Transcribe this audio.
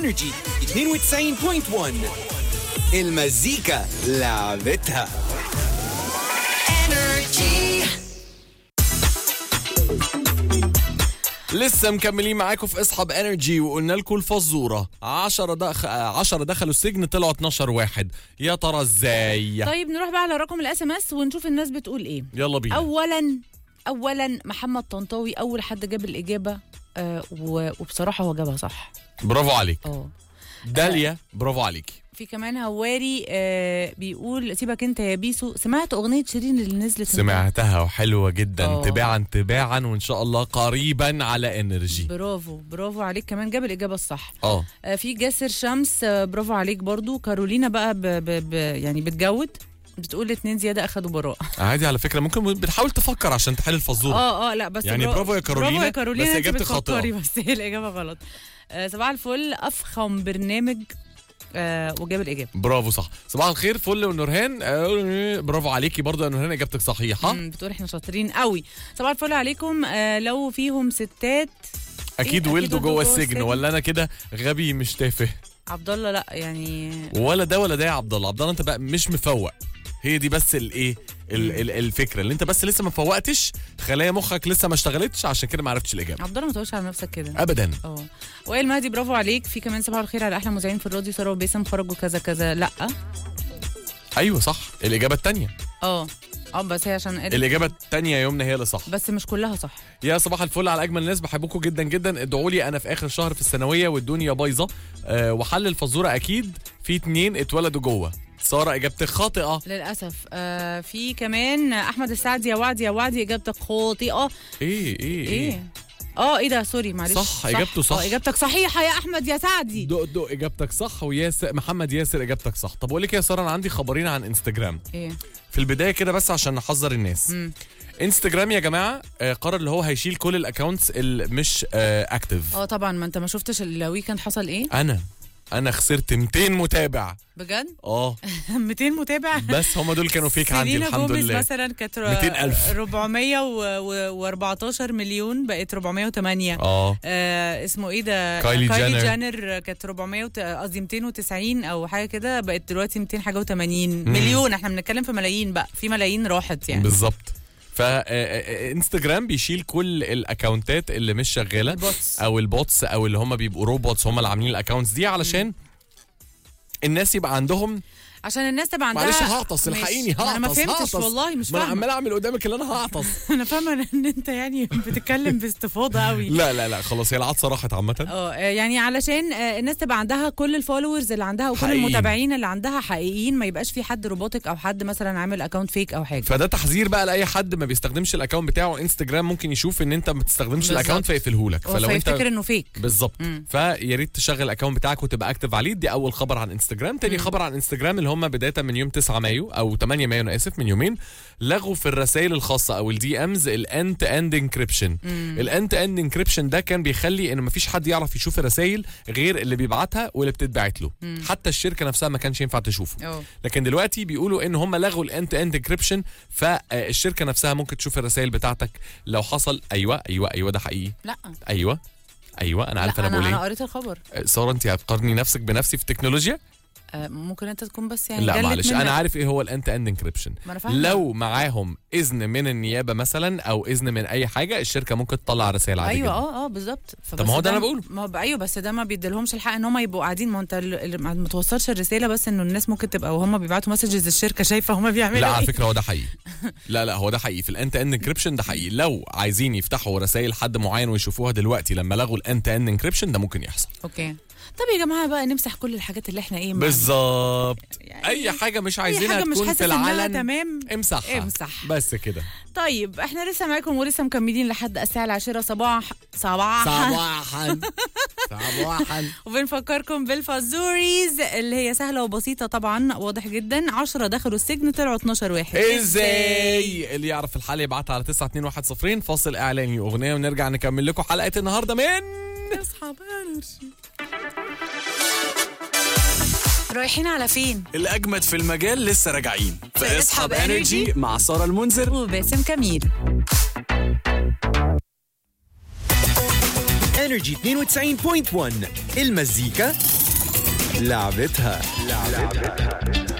انرجي 92.1 المزيكا لعبتها لسه مكملين معاكم في اصحاب انرجي وقلنا لكم الفزوره 10 دخ... 10 دخلوا السجن طلعوا 12 واحد يا ترى ازاي طيب نروح بقى على رقم الاس ام اس ونشوف الناس بتقول ايه يلا بينا اولا اولا محمد طنطاوي اول حد جاب الاجابه آه و- وبصراحه هو جابها صح برافو عليك اه داليا برافو عليكي في كمان هواري آه بيقول سيبك انت يا بيسو سمعت اغنيه شيرين اللي نزلت امبارح؟ سمعتها وحلوه جدا آه. تباعا تباعا وان شاء الله قريبا على انرجي برافو برافو عليك كمان جاب الاجابه الصح اه آه في جاسر شمس آه برافو عليك برضو كارولينا بقى ب ب ب يعني بتجود بتقول اتنين زياده اخدوا براءه عادي على فكره ممكن بتحاول تفكر عشان تحل الفزوره اه اه لا بس يعني برافو يا كارولينا، برافو يا كارولينا بس انت إجابتك خاطئة. بتفكري بس هي الاجابه غلط آه صباح الفل افخم برنامج آه وجاب الاجابه برافو صح صباح الخير فل ونورهان آه، برافو عليكي برضه يا نورهان اجابتك صحيحه مم، بتقول احنا شاطرين قوي صباح الفل عليكم آه لو فيهم ستات اكيد إيه، ولدوا أكيد جوه ولدوا جوه السجن السجن. ولا انا كده غبي مش تافه عبد الله لا يعني ولا ده ولا ده يا عبد الله عبد الله انت بقى مش مفوق هي دي بس الايه ال- ال- الفكره اللي انت بس لسه ما فوقتش خلايا مخك لسه ما اشتغلتش عشان كده ما عرفتش الاجابه عبد الله ما تقولش على نفسك كده ابدا اه وائل مهدي برافو عليك في كمان صباح الخير على احلى مذيعين في الراديو ساره وباسم خرجوا كذا كذا لا ايوه صح الاجابه الثانيه اه اه بس هي عشان قالت الاجابه الثانيه يا يمنى هي اللي صح بس مش كلها صح يا صباح الفل على اجمل ناس بحبكم جدا جدا ادعوا لي انا في اخر شهر في الثانويه والدنيا بايظه أه وحل الفزوره اكيد في اتنين اتولدوا جوه ساره اجابتك خاطئه للاسف آه في كمان احمد السعدي يا وعدي يا وعدي اجابتك خاطئه ايه ايه ايه اه ايه ده سوري معلش صح، إجابته صح. اه اجابتك صحيحه يا احمد يا سعدي دق دق اجابتك صح وياسر محمد ياسر اجابتك صح طب اقول لك يا ساره انا عندي خبرين عن انستجرام ايه في البدايه كده بس عشان نحذر الناس مم. انستجرام يا جماعه آه، قرر اللي هو هيشيل كل الاكونتس اللي مش اكتف اه طبعا ما انت ما شفتش الويكند حصل ايه انا انا خسرت 200 متابع بجد اه 200 متابع بس هم دول كانوا فيك عندي سيلينا الحمد جوميز لله مثلا كانت 200,000. 414 مليون بقت 408 اه آه اسمه ايه ده كايلي كايلي جينر. جانر كانت 400 وت- قصدي 290 او حاجه كده بقت دلوقتي 200 حاجه و80 مليون احنا بنتكلم في ملايين بقى في ملايين راحت يعني بالظبط فانستجرام بيشيل كل الاكونتات اللي مش شغاله البوتس. او البوتس او اللي هم بيبقوا روبوتس هم اللي عاملين الاكونتس دي علشان الناس يبقى عندهم عشان الناس تبقى عندها معلش هعطس ماشي. الحقيني ما هعطس انا ما فهمتش هعطس. والله مش ما انا فاهمه عمال اعمل قدامك اللي انا هعطس انا فاهمه ان انت يعني بتتكلم باستفاضه قوي لا لا لا خلاص هي العطسه راحت عامه اه يعني علشان آه، الناس تبقى عندها كل الفولورز اللي عندها وكل حقيقيين. المتابعين اللي عندها حقيقيين ما يبقاش في حد روبوتك او حد مثلا عامل اكونت فيك او حاجه فده تحذير بقى لاي حد ما بيستخدمش الاكونت بتاعه انستجرام ممكن يشوف ان انت ما بتستخدمش بالظبط. الاكونت فيقفله لك هو فلو انت فيفتكر انه فيك بالظبط مم. فيا ريت تشغل الاكونت بتاعك وتبقى اكتف عليه دي اول خبر عن انستجرام تاني خبر عن انستجرام اللي هم بدايه من يوم 9 مايو او 8 مايو انا اسف من يومين لغوا في الرسائل الخاصه او الدي امز الاند اند انكريبشن الاند اند انكريبشن ده كان بيخلي ان مفيش حد يعرف يشوف الرسائل غير اللي بيبعتها واللي بتتبعت له حتى الشركه نفسها ما كانش ينفع تشوفه اه لكن دلوقتي بيقولوا ان هم لغوا الاند اند انكريبشن فالشركه نفسها ممكن تشوف الرسائل بتاعتك لو حصل ايوه ايوه ايوه ده حقيقي لا ايوه ايوه انا عارف لا انا بقول انا ايه قريت الخبر ساره انت هتقارني نفسك بنفسي في التكنولوجيا آه، ممكن انت تكون بس يعني لا جلت معلش منك. انا عارف ايه هو الانت اند انكريبشن ما أنا فاهمة. لو معاهم اذن من النيابه مثلا او اذن من اي حاجه الشركه ممكن تطلع رسائل عادي ايوه جدا. اه اه بالظبط طب ما هو ده أنا بقوله. ما هو ايوه بس ده ما بيديلهمش الحق ان هم يبقوا قاعدين ما هو انت ال- ال- ما توصلش الرساله بس انه الناس ممكن تبقى وهم بيبعتوا مسجز الشركه شايفه هم بيعملوا لا على ايه فكره هو ده حقيقي لا لا هو ده حقيقي في الانت اند انكريبشن ده حقيقي لو عايزين يفتحوا رسائل حد معين ويشوفوها دلوقتي لما لغوا الانت اند انكريبشن ده ممكن يحصل اوكي طب يا جماعه بقى نمسح كل الحاجات اللي احنا ايه ما- بالظبط يعني اي حاجه مش اي عايزينها حاجه مش تكون حاسس في انها العلن تمام امسحها امسح. بس كده طيب احنا لسه معاكم ولسه مكملين لحد الساعه العاشرة صباح صباحا صباحا صباحا وبنفكركم بالفازوريز اللي هي سهله وبسيطه طبعا واضح جدا 10 دخلوا السجن طلعوا 12 واحد ازاي اللي يعرف الحل يبعتها على 921 فاصل اعلاني اغنيه ونرجع نكمل لكم حلقه النهارده من اصحاب انرجي رايحين على فين الأجمد في المجال لسه راجعين في في اصحاب اصحاب انرجي Energy مع سارة المنذر وباسم كميل انرجي 92.1 المزيكا لعبتها لعبتها